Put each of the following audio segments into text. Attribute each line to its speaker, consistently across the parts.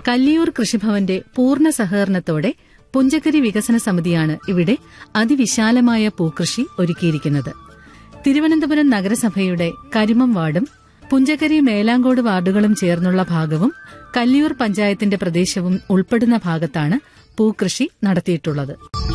Speaker 1: കല്ലിയൂർ കൃഷിഭവന്റെ പൂർണ്ണ സഹകരണത്തോടെ പുഞ്ചക്കരി വികസന സമിതിയാണ് ഇവിടെ അതിവിശാലമായ പൂക്കൃഷി ഒരുക്കിയിരിക്കുന്നത് തിരുവനന്തപുരം നഗരസഭയുടെ കരിമം വാർഡും പുഞ്ചക്കരി മേലാങ്കോട് വാർഡുകളും ചേർന്നുള്ള ഭാഗവും കല്ലിയൂർ പഞ്ചായത്തിന്റെ പ്രദേശവും ഉൾപ്പെടുന്ന ഭാഗത്താണ് പൂക്കൃഷി നടത്തിയിട്ടുള്ളത്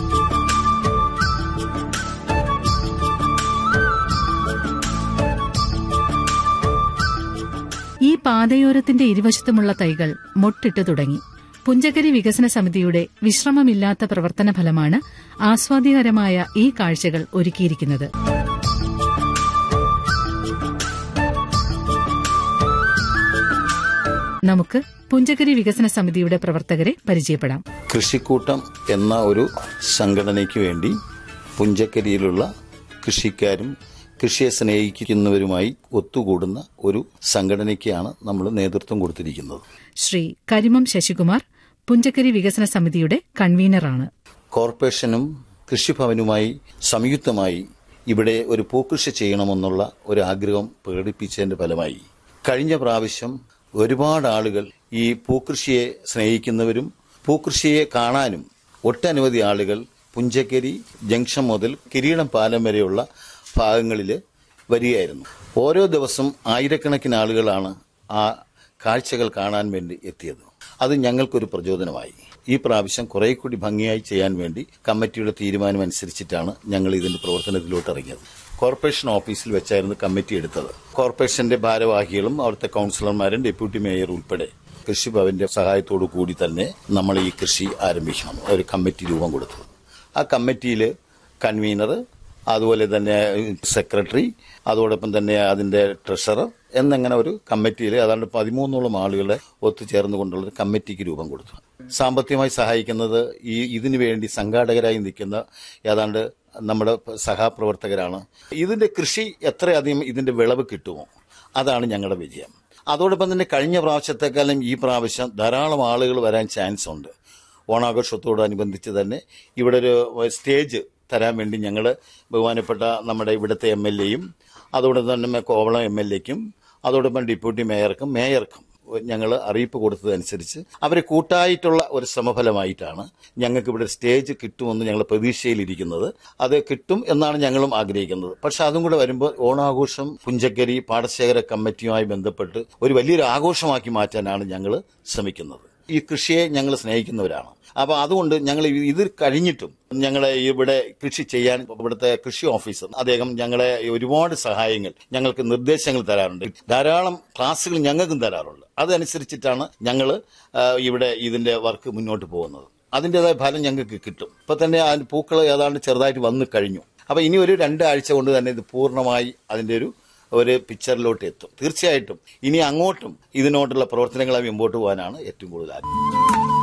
Speaker 1: ഈ പാതയോരത്തിന്റെ ഇരുവശത്തുമുള്ള തൈകൾ മൊട്ടിട്ടു തുടങ്ങി പുഞ്ചക്കരി വികസന സമിതിയുടെ വിശ്രമമില്ലാത്ത പ്രവർത്തന ഫലമാണ് ആസ്വാദ്യകരമായ ഈ കാഴ്ചകൾ ഒരുക്കിയിരിക്കുന്നത് നമുക്ക് പുഞ്ചക്കരി വികസന സമിതിയുടെ പ്രവർത്തകരെ പരിചയപ്പെടാം
Speaker 2: കൃഷിക്കൂട്ടം എന്ന ഒരു സംഘടനയ്ക്ക് വേണ്ടി പുഞ്ചക്കരിയിലുള്ള കൃഷിക്കാരും കൃഷിയെ സ്നേഹിക്കുന്നവരുമായി ഒത്തുകൂടുന്ന ഒരു സംഘടനയ്ക്കാണ് നമ്മൾ നേതൃത്വം കൊടുത്തിരിക്കുന്നത്
Speaker 1: ശ്രീ കരിമം ശശികുമാർ പുഞ്ചക്കരി വികസന സമിതിയുടെ കൺവീനറാണ്
Speaker 2: കോർപ്പറേഷനും കൃഷിഭവനുമായി സംയുക്തമായി ഇവിടെ ഒരു പൂക്കൃഷി ചെയ്യണമെന്നുള്ള ഒരു ആഗ്രഹം പ്രകടിപ്പിച്ചതിന്റെ ഫലമായി കഴിഞ്ഞ പ്രാവശ്യം ഒരുപാട് ആളുകൾ ഈ പൂക്കൃഷിയെ സ്നേഹിക്കുന്നവരും പൂക്കൃഷിയെ കാണാനും ഒട്ടനവധി ആളുകൾ പുഞ്ചക്കരി ജംഗ്ഷൻ മുതൽ കിരീടം പാലം വരെയുള്ള ഭാഗങ്ങളിൽ വരികയായിരുന്നു ഓരോ ദിവസം ആയിരക്കണക്കിന് ആളുകളാണ് ആ കാഴ്ചകൾ കാണാൻ വേണ്ടി എത്തിയത് അത് ഞങ്ങൾക്കൊരു പ്രചോദനമായി ഈ പ്രാവശ്യം കുറെ കൂടി ഭംഗിയായി ചെയ്യാൻ വേണ്ടി കമ്മിറ്റിയുടെ തീരുമാനം അനുസരിച്ചിട്ടാണ് ഞങ്ങൾ ഇതിന്റെ പ്രവർത്തനത്തിലോട്ട് ഇറങ്ങിയത് കോർപ്പറേഷൻ ഓഫീസിൽ വെച്ചായിരുന്നു കമ്മിറ്റി എടുത്തത് കോർപ്പറേഷന്റെ ഭാരവാഹികളും അവിടുത്തെ കൌൺസിലർമാരും ഡെപ്യൂട്ടി മേയർ ഉൾപ്പെടെ കൃഷിഭവന്റെ സഹായത്തോടു കൂടി തന്നെ നമ്മൾ ഈ കൃഷി ആരംഭിക്കണം ഒരു കമ്മിറ്റി രൂപം കൊടുത്തത് ആ കമ്മിറ്റിയിൽ കൺവീനർ അതുപോലെ തന്നെ സെക്രട്ടറി അതോടൊപ്പം തന്നെ അതിന്റെ ട്രഷറർ എന്നങ്ങനെ ഒരു കമ്മിറ്റിയിൽ ഏതാണ്ട് പതിമൂന്നോളം ആളുകളെ ഒത്തുചേർന്നുകൊണ്ടുള്ള ഒരു കമ്മിറ്റിക്ക് രൂപം കൊടുത്തു സാമ്പത്തികമായി സഹായിക്കുന്നത് ഈ ഇതിനു വേണ്ടി സംഘാടകരായി നിൽക്കുന്ന ഏതാണ്ട് നമ്മുടെ സഹപ്രവർത്തകരാണ് ഇതിന്റെ കൃഷി എത്രയധികം ഇതിന്റെ വിളവ് കിട്ടുമോ അതാണ് ഞങ്ങളുടെ വിജയം അതോടൊപ്പം തന്നെ കഴിഞ്ഞ പ്രാവശ്യത്തെക്കാളും ഈ പ്രാവശ്യം ധാരാളം ആളുകൾ വരാൻ ചാൻസ് ഉണ്ട് ഓണാഘോഷത്തോടനുബന്ധിച്ച് തന്നെ ഇവിടെ ഒരു സ്റ്റേജ് തരാൻ വേണ്ടി ഞങ്ങൾ ബഹുമാനപ്പെട്ട നമ്മുടെ ഇവിടുത്തെ എം എൽ എയും അതോടൊപ്പം തന്നെ കോവളം എം എൽ എക്കും അതോടൊപ്പം ഡെപ്യൂട്ടി മേയർക്കും മേയർക്കും ഞങ്ങൾ അറിയിപ്പ് കൊടുത്തതനുസരിച്ച് അവരെ കൂട്ടായിട്ടുള്ള ഒരു ശ്രമഫലമായിട്ടാണ് ഞങ്ങൾക്ക് ഇവിടെ സ്റ്റേജ് കിട്ടുമെന്ന് ഞങ്ങൾ പ്രതീക്ഷയിലിരിക്കുന്നത് അത് കിട്ടും എന്നാണ് ഞങ്ങളും ആഗ്രഹിക്കുന്നത് പക്ഷെ അതും കൂടെ വരുമ്പോൾ ഓണാഘോഷം പുഞ്ചക്കരി പാടശേഖര കമ്മിറ്റിയുമായി ബന്ധപ്പെട്ട് ഒരു വലിയൊരു ആഘോഷമാക്കി മാറ്റാനാണ് ഞങ്ങൾ ശ്രമിക്കുന്നത് ഈ കൃഷിയെ ഞങ്ങൾ സ്നേഹിക്കുന്നവരാണ് അപ്പൊ അതുകൊണ്ട് ഞങ്ങൾ ഇത് കഴിഞ്ഞിട്ടും ഞങ്ങളെ ഇവിടെ കൃഷി ചെയ്യാൻ ഇവിടുത്തെ കൃഷി ഓഫീസർ അദ്ദേഹം ഞങ്ങളെ ഒരുപാട് സഹായങ്ങൾ ഞങ്ങൾക്ക് നിർദ്ദേശങ്ങൾ തരാറുണ്ട് ധാരാളം ക്ലാസ്സുകൾ ഞങ്ങൾക്കും തരാറുണ്ട് അതനുസരിച്ചിട്ടാണ് ഞങ്ങൾ ഇവിടെ ഇതിന്റെ വർക്ക് മുന്നോട്ട് പോകുന്നത് അതിൻ്റെതായ ഫലം ഞങ്ങൾക്ക് കിട്ടും ഇപ്പൊ തന്നെ അതിന്റെ പൂക്കൾ ഏതാണ്ട് ചെറുതായിട്ട് വന്നു കഴിഞ്ഞു അപ്പൊ ഇനി ഒരു രണ്ടാഴ്ച കൊണ്ട് തന്നെ ഇത് പൂർണ്ണമായി അതിന്റെ ഒരു ഒരു പിക്ചറിലോട്ട് എത്തും തീർച്ചയായിട്ടും ഇനി അങ്ങോട്ടും ഇതിനോട്ടുള്ള പ്രവർത്തനങ്ങളെ മുമ്പോട്ട് പോകാനാണ് ഏറ്റവും കൂടുതൽ ആഗ്രഹം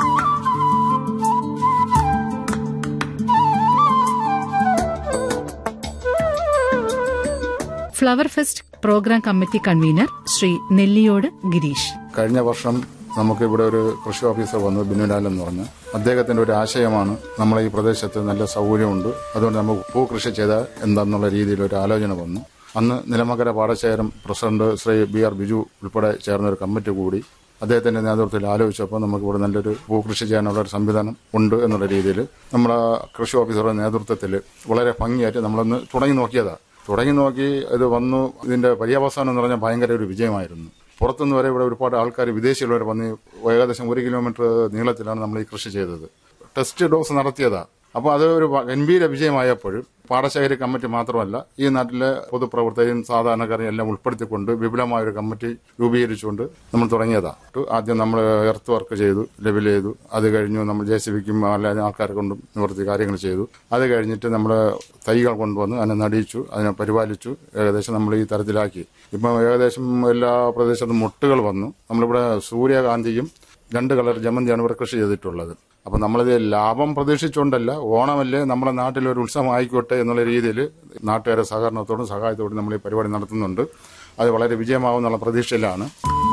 Speaker 1: flower fest program committee convener Shri Nelliyode Girish
Speaker 3: കഴിഞ്ഞ വർഷം നമുക്ക് ഇവിടെ ഒരു കൃഷി ഓഫീസർ വന്നു ബിനുലാൽ എന്ന് പറഞ്ഞ് അദ്ദേഹത്തിന്റെ ഒരു ആശയമാണ് നമ്മളെ ഈ പ്രദേശത്ത് നല്ല സൗകര്യമുണ്ട് അതുകൊണ്ട് നമുക്ക് പൂ കൃഷി ചെയ്താൽ എന്താന്നുള്ള രീതിയിൽ ഒരു ആലോചന വന്നു അന്ന് നിലമകര പാടശേഖരം president Shri B R Biju ഉൾപ്പെടെ ചേർന്ന ഒരു കമ്മിറ്റി കൂടി അദ്ദേഹത്തിന്റെ നേതൃത്വത്തിൽ ആലോചിച്ചപ്പോൾ നമുക്ക് ഇവിടെ നല്ലൊരു ഭൂകൃഷി ചെയ്യാനുള്ള ഒരു സംവിധാനം ഉണ്ട് എന്നുള്ള രീതിയിൽ നമ്മുടെ കൃഷി ഓഫീസറുടെ നേതൃത്വത്തിൽ വളരെ ഭംഗിയായിട്ട് നമ്മളൊന്ന് തുടങ്ങി നോക്കിയതാണ് തുടങ്ങി നോക്കി ഇത് വന്നു ഇതിന്റെ പര്യവസാനം എന്ന് പറഞ്ഞാൽ ഭയങ്കര ഒരു വിജയമായിരുന്നു പുറത്തുനിന്ന് വരെ ഇവിടെ ഒരുപാട് ആൾക്കാർ വിദേശികളവരെ വന്ന് ഏകദേശം ഒരു കിലോമീറ്റർ നീളത്തിലാണ് നമ്മൾ ഈ കൃഷി ചെയ്തത് ടെസ്റ്റ് ഡോസ് നടത്തിയതാ അപ്പോൾ അത് ഒരു ഗംഭീര വിജയമായപ്പോൾ പാടശേഖര കമ്മിറ്റി മാത്രമല്ല ഈ നാട്ടിലെ പൊതുപ്രവർത്തകരും സാധാരണക്കാരെയും എല്ലാം ഉൾപ്പെടുത്തിക്കൊണ്ട് വിപുലമായ ഒരു കമ്മിറ്റി രൂപീകരിച്ചുകൊണ്ട് നമ്മൾ തുടങ്ങിയതാ ആദ്യം നമ്മൾ എർത്ത് വർക്ക് ചെയ്തു ലെവൽ ചെയ്തു അത് കഴിഞ്ഞു നമ്മൾ ജെ സി ബിക്കും അല്ലാതെ ആൾക്കാരെ കൊണ്ടും നിവർത്തി കാര്യങ്ങൾ ചെയ്തു അത് കഴിഞ്ഞിട്ട് നമ്മൾ തൈകൾ കൊണ്ടുവന്ന് അതിനെ നടിയിച്ചു അതിനെ പരിപാലിച്ചു ഏകദേശം നമ്മൾ ഈ തരത്തിലാക്കി ഇപ്പം ഏകദേശം എല്ലാ പ്രദേശത്തും മുട്ടുകൾ വന്നു നമ്മളിവിടെ സൂര്യകാന്തിയും രണ്ട് കളർ ജമന്തിയാണ് ഇവിടെ കൃഷി ചെയ്തിട്ടുള്ളത് അപ്പൊ നമ്മളിത് ലാഭം പ്രതീക്ഷിച്ചുകൊണ്ടല്ല ഓണമല്ലേ നമ്മുടെ നാട്ടിൽ ഒരു ഉത്സവം ആയിക്കോട്ടെ എന്നുള്ള രീതിയിൽ നാട്ടുകാരെ സഹകരണത്തോടും സഹായത്തോടും നമ്മൾ ഈ പരിപാടി നടത്തുന്നുണ്ട് അത് വളരെ വിജയമാവുന്നുള്ള പ്രതീക്ഷയിലാണ്